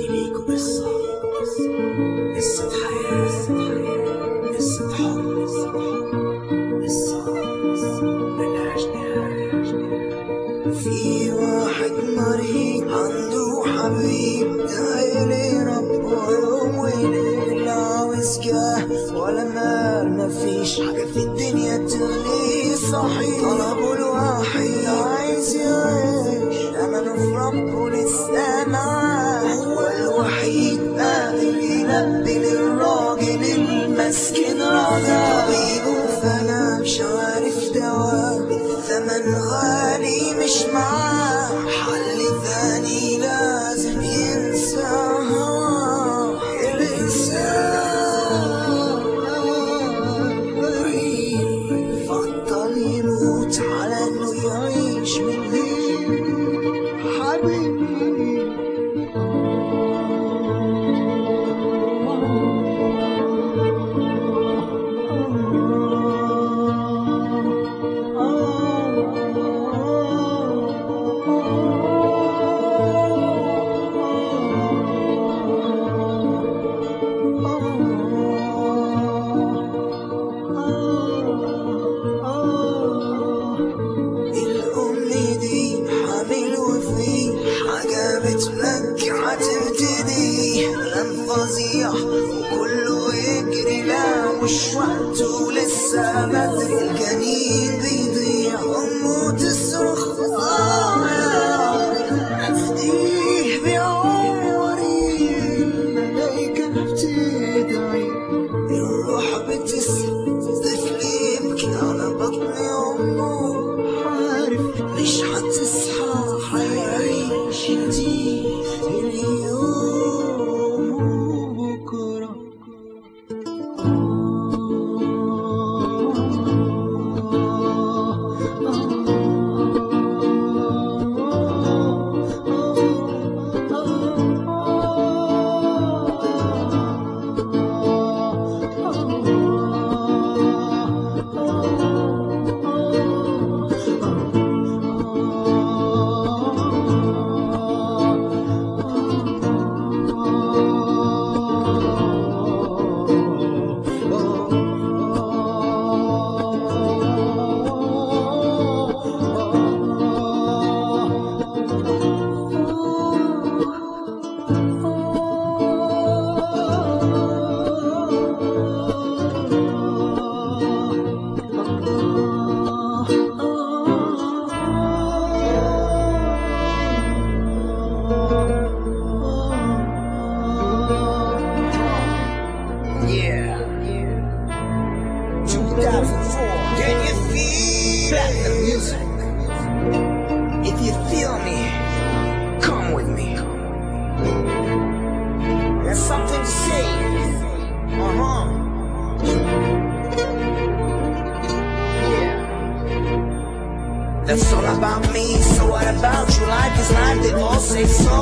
ليكوا قصة قصة حياة قصة حب قصة ملهاش نهاية في واحد مريض عنده حبيب داير ربه يوم وليل عاوز كهف ولا مال مفيش حاجة في الدنيا تغنيه صحيح طلبه الواحد عايز يعيش أمله في ربه لسه معاه هو الوحيد قادر يلبي للراجل المسكين رجاء طبيبه فأنا مش عارف دواء الثمن غالي مش معاه حل ثاني لازم ينساها الإنسان بطل يموت على إنه يعيش من غير حبيبي الأم دي حامل وفي حاجة بتمكي هتبتدي ألم فظيع وكله يجري لا مش وقته لسه بدري الجنين بيضيع أمه تصرخ آه أفديه بعمري الملايكة بتدعي الروح بتسلم طفل يبكي على بطن أمه عارف مش هتصحى حيعيش دي اليوم وبكرة Yeah. 2004. Can you feel the music? If you feel me, come with me. There's something to say. Uh huh. Yeah. That's all about me. So what about you? Life is life. They all say so.